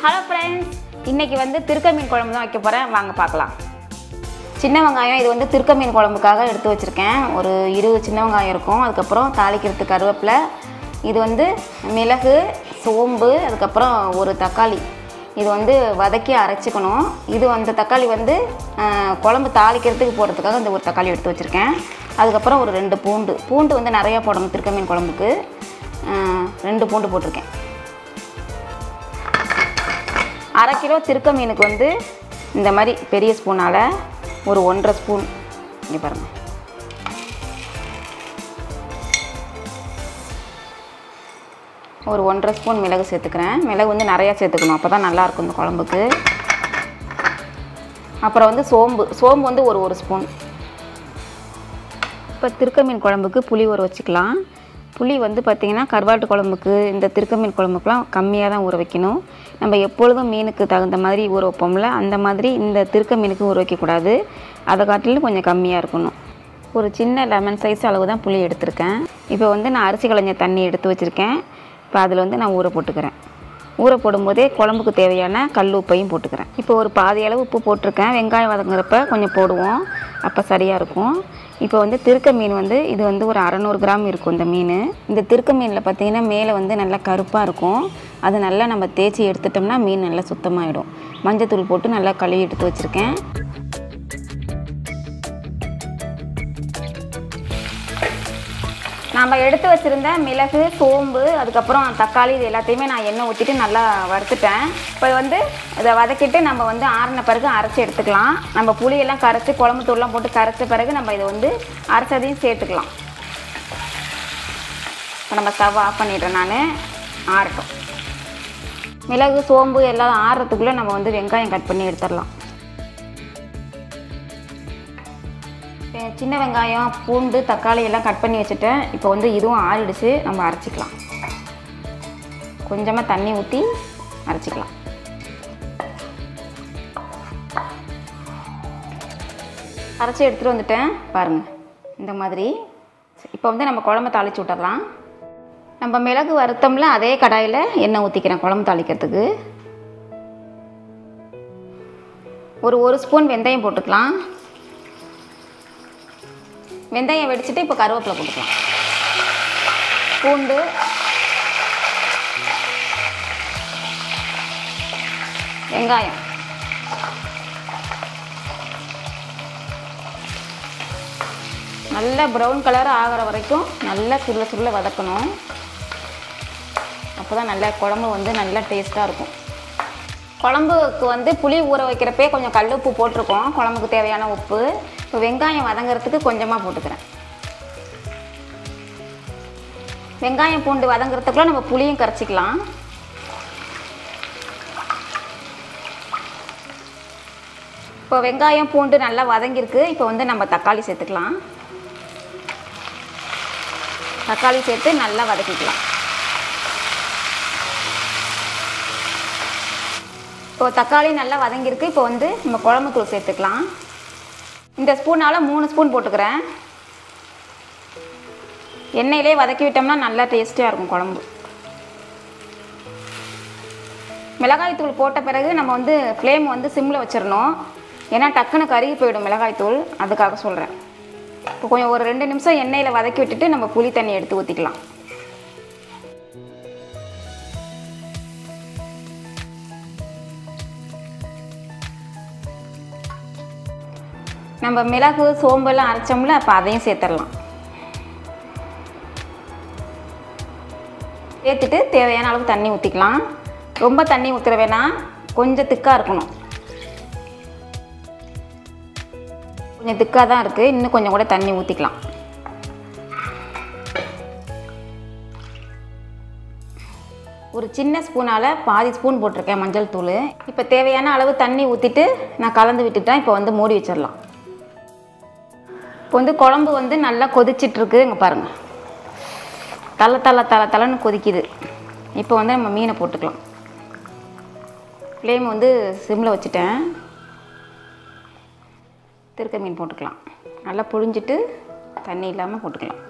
hello friends இன்னைக்கு வந்து திருக்க மீன் குழம்பு தான் வைக்க போகிறேன் வாங்க பார்க்கலாம் சின்ன வெங்காயம் இது வந்து திருக்க மீன் குழம்புக்காக எடுத்து வச்சுருக்கேன் ஒரு இருபது சின்ன வெங்காயம் இருக்கும் அதுக்கப்புறம் தாளிக்கிறதுக்கு கருவேப்பிலை இது வந்து மிளகு சோம்பு அதுக்கப்புறம் ஒரு தக்காளி இது வந்து வதக்கி அரைச்சிக்கணும் இது அந்த தக்காளி வந்து ஆஹ், குழம்பு தாளிக்கிறதுக்கு போடுறதுக்காக இந்த ஒரு தக்காளி எடுத்து வச்சுருக்கேன் அதுக்கப்புறம் ஒரு ரெண்டு பூண்டு பூண்டு வந்து நிறையா போடணும் திருக்க மீன் குழம்புக்கு ஆஹ், ரெண்டு பூண்டு போட்டிருக்கேன் அரை கிலோ திருக்க மீனுக்கு வந்து இந்த மாதிரி பெரிய ஸ்பூனால் ஒரு ஒன்றரை ஸ்பூன் இங்கே பாருங்கள் ஒரு ஒன்றரை ஸ்பூன் மிளகு சேர்த்துக்கிறேன் மிளகு வந்து நிறையா சேர்த்துக்கணும் அப்போ தான் நல்லாயிருக்கும் இந்த குழம்புக்கு அப்புறம் வந்து சோம்பு சோம்பு வந்து ஒரு ஒரு ஸ்பூன் இப்போ திருக்க மீன் குழம்புக்கு புளி ஊற வச்சுக்கலாம் புளி வந்து பார்த்திங்கன்னா கருவாட்டு குழம்புக்கு இந்த திருக்க மீன் குழம்புக்குலாம் கம்மியாக தான் ஊற வைக்கணும் நம்ம எப்பொழுதும் மீனுக்கு தகுந்த மாதிரி ஊற வைப்போம்ல அந்த மாதிரி இந்த திருக்க மீனுக்கு ஊற வைக்கக்கூடாது அதை காட்டிலும் கொஞ்சம் கம்மியாக இருக்கணும் ஒரு சின்ன லெமன் சைஸ் அளவு தான் புளி எடுத்திருக்கேன் இப்போ வந்து நான் அரிசி களைஞ்ச தண்ணி எடுத்து வச்சுருக்கேன் இப்போ அதில் வந்து நான் ஊற போட்டுக்கிறேன் ஊற போடும்போதே குழம்புக்கு தேவையான கல் உப்பையும் போட்டுக்கிறேன் இப்போ ஒரு பாதி அளவு உப்பு போட்டிருக்கேன் வெங்காயம் வதங்குறப்ப கொஞ்சம் போடுவோம் அப்போ சரியாக இருக்கும் இப்போ வந்து திருக்க மீன் வந்து இது வந்து ஒரு அறநூறு கிராம் இருக்கும் இந்த மீன் இந்த திருக்க மீனில் பார்த்தீங்கன்னா மேலே வந்து நல்லா கருப்பாக இருக்கும் அது நல்லா நம்ம தேய்ச்சி எடுத்துட்டோம்னா மீன் நல்லா சுத்தமாகிடும் மஞ்சத்தூள் போட்டு நல்லா கழுவி எடுத்து வச்சுருக்கேன் நம்ம எடுத்து வச்சுருந்த மிளகு சோம்பு அதுக்கப்புறம் தக்காளி இது எல்லாத்தையுமே நான் எண்ணெய் ஊற்றிட்டு நல்லா வறுத்துட்டேன் இப்போ வந்து இதை வதக்கிட்டு நம்ம வந்து ஆறின பிறகு அரைச்சி எடுத்துக்கலாம் நம்ம புளியெல்லாம் கரைச்சி குழம்பு தூள்லாம் போட்டு கரைச்ச பிறகு நம்ம இதை வந்து அரைச்சதையும் சேர்த்துக்கலாம் இப்போ நம்ம ஸ்டவ் ஆஃப் பண்ணிடுறேன் நான் ஆறட்டும் மிளகு சோம்பு எல்லாம் ஆறுறதுக்குள்ளே நம்ம வந்து வெங்காயம் கட் பண்ணி எடுத்துடலாம் இப்போ சின்ன வெங்காயம் பூண்டு தக்காளி எல்லாம் கட் பண்ணி வச்சுட்டேன் இப்போ வந்து இதுவும் ஆறிடுச்சு நம்ம அரைச்சிக்கலாம் கொஞ்சமாக தண்ணி ஊற்றி அரைச்சிக்கலாம் அரைச்சி எடுத்துகிட்டு வந்துட்டேன் பாருங்கள் இந்த மாதிரி இப்போ வந்து நம்ம குழம்பு தாளிச்சு விட்டுறலாம் நம்ம மிளகு வறுத்தோம்ல அதே கடாயில் எண்ணெய் ஊற்றிக்கிறேன் குழம்பு தாளிக்கிறதுக்கு ஒரு ஒரு ஸ்பூன் வெந்தயம் போட்டுக்கலாம் வெந்தயம் வெடிச்சிட்டு இப்போ கருவேப்பிலை போட்டுக்கலாம் பூண்டு வெங்காயம் நல்ல ப்ரௌன் கலர் ஆகிற வரைக்கும் நல்லா சுருள சுருள வதக்கணும் அப்போ தான் நல்ல குழம்பு வந்து நல்லா டேஸ்ட்டாக இருக்கும் குழம்புக்கு வந்து புளி ஊற வைக்கிறப்பே கொஞ்சம் கல் உப்பு போட்டிருக்கோம் குழம்புக்கு தேவையான உப்பு இப்போ வெங்காயம் வதங்குறதுக்கு கொஞ்சமாக போட்டுக்கிறேன் வெங்காயம் பூண்டு வதங்குறதுக்குள்ள நம்ம புளியும் கரைச்சிக்கலாம் இப்போ வெங்காயம் பூண்டு நல்லா வதங்கியிருக்கு இப்போ வந்து நம்ம தக்காளி சேர்த்துக்கலாம் தக்காளி சேர்த்து நல்லா வதக்கிக்கலாம் இப்போ தக்காளி நல்லா வதங்கியிருக்கு இப்போ வந்து நம்ம குழம்புத்தூள் சேர்த்துக்கலாம் இந்த ஸ்பூனால் மூணு ஸ்பூன் போட்டுக்கிறேன் எண்ணெயிலே வதக்கி விட்டோம்னா நல்லா டேஸ்டியாக இருக்கும் குழம்பு மிளகாய் தூள் போட்ட பிறகு நம்ம வந்து ஃப்ளேம் வந்து சிம்மில் வச்சிடணும் ஏன்னா டக்குன்னு கருகி போயிடும் மிளகாய் தூள் அதுக்காக சொல்கிறேன் இப்போ கொஞ்சம் ஒரு ரெண்டு நிமிஷம் எண்ணெயில் வதக்கி விட்டுட்டு நம்ம புளி தண்ணி எடுத்து ஊற்றிக்கலாம் நம்ம மிளகு சோம்பெல்லாம் அரைச்சோம்ல அப்போ அதையும் சேர்த்துடலாம் சேர்த்துட்டு தேவையான அளவு தண்ணி ஊற்றிக்கலாம் ரொம்ப தண்ணி ஊற்றுற வேணாம் கொஞ்சம் திக்காக இருக்கணும் கொஞ்சம் திக்காக தான் இருக்குது இன்னும் கொஞ்சம் கூட தண்ணி ஊற்றிக்கலாம் ஒரு சின்ன ஸ்பூனால் பாதி ஸ்பூன் போட்டிருக்கேன் மஞ்சள் தூள் இப்போ தேவையான அளவு தண்ணி ஊற்றிட்டு நான் கலந்து விட்டுட்டேன் இப்போ வந்து மூடி வச்சிடலாம் இப்போ வந்து குழம்பு வந்து நல்லா கொதிச்சிட்ருக்கு இங்கே பாருங்கள் தலை தலை தலை தலைன்னு கொதிக்குது இப்போ வந்து நம்ம மீனை போட்டுக்கலாம் ஃப்ளேம் வந்து சிம்மில் வச்சுட்டேன் திருக்க மீன் போட்டுக்கலாம் நல்லா புழிஞ்சிட்டு தண்ணி இல்லாமல் போட்டுக்கலாம்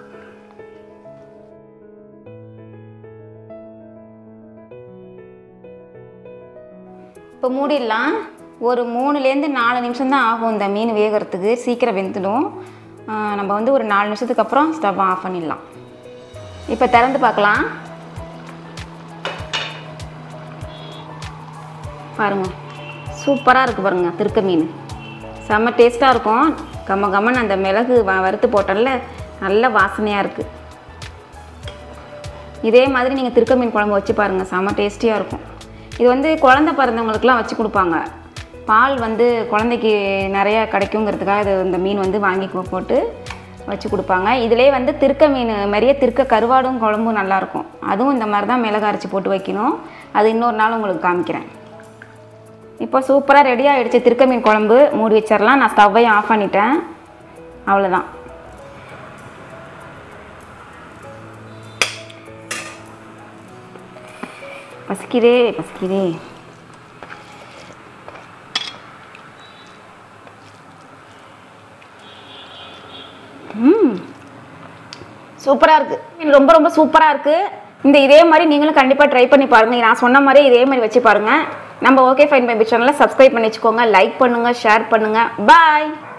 இப்போ மூடிடலாம் ஒரு மூணுலேருந்து நாலு நிமிஷம் தான் ஆகும் இந்த மீன் வேகிறதுக்கு சீக்கிரம் வெந்துடும் ஆ, நம்ம வந்து ஒரு நாலு நிமிஷத்துக்கு அப்புறம் ஸ்டவ் ஆஃப் பண்ணிடலாம் இப்போ திறந்து பார்க்கலாம் பாருங்க சூப்பராக இருக்குது பாருங்க திருக்க மீன் செம்ம டேஸ்ட்டாக இருக்கும் கம்ம கம்மன் அந்த மிளகு வ- வறுத்து போட்டோம்ல நல்ல வாசனையாக இருக்குது இதே மாதிரி நீங்கள் திருக்க மீன் குழம்பு வச்சு பாருங்கள் செம்ம டேஸ்டியாக இருக்கும் இது வந்து குழந்தை பிறந்தவங்களுக்குலாம் வச்சு கொடுப்பாங்க பால் வந்து குழந்தைக்கு நிறைய கிடைக்குங்கிறதுக்காக இது இந்த மீன் வந்து வாங்கி கு- போட்டு வச்சு கொடுப்பாங்க இதிலே வந்து திருக்க மீன் மாதிரியே திருக்க கருவாடும் குழம்பும் நல்லாயிருக்கும் அதுவும் இந்த மாதிரி தான் மிளகு அரைச்சி போட்டு வைக்கணும் அது இன்னொரு நாள் உங்களுக்கு காமிக்கிறேன் இப்போ சூப்பராக ரெடி ஆகிடுச்சு திருக்க மீன் குழம்பு மூடி வச்சிடலாம் நான் ஸ்டவ்வையும் ஆஃப் பண்ணிட்டேன் அவ்வளோதான் பசிக்குதே பசிக்குதே ம் சூப்பராக இருக்குது ரொம்ப ரொம்ப சூப்பராக இருக்குது இந்த இதே மாதிரி நீங்களும் கண்டிப்பாக ட்ரை பண்ணி பாருங்கள் நான் சொன்ன மாதிரி இதே மாதிரி வச்சு பாருங்கள் நம்ம ஓகே ஃபைன் பை சேனலை சப்ஸ்கிரைப் பண்ணி வச்சுக்கோங்க லைக் பண்ணுங்கள் ஷேர் பண்ணுங்கள் பாய்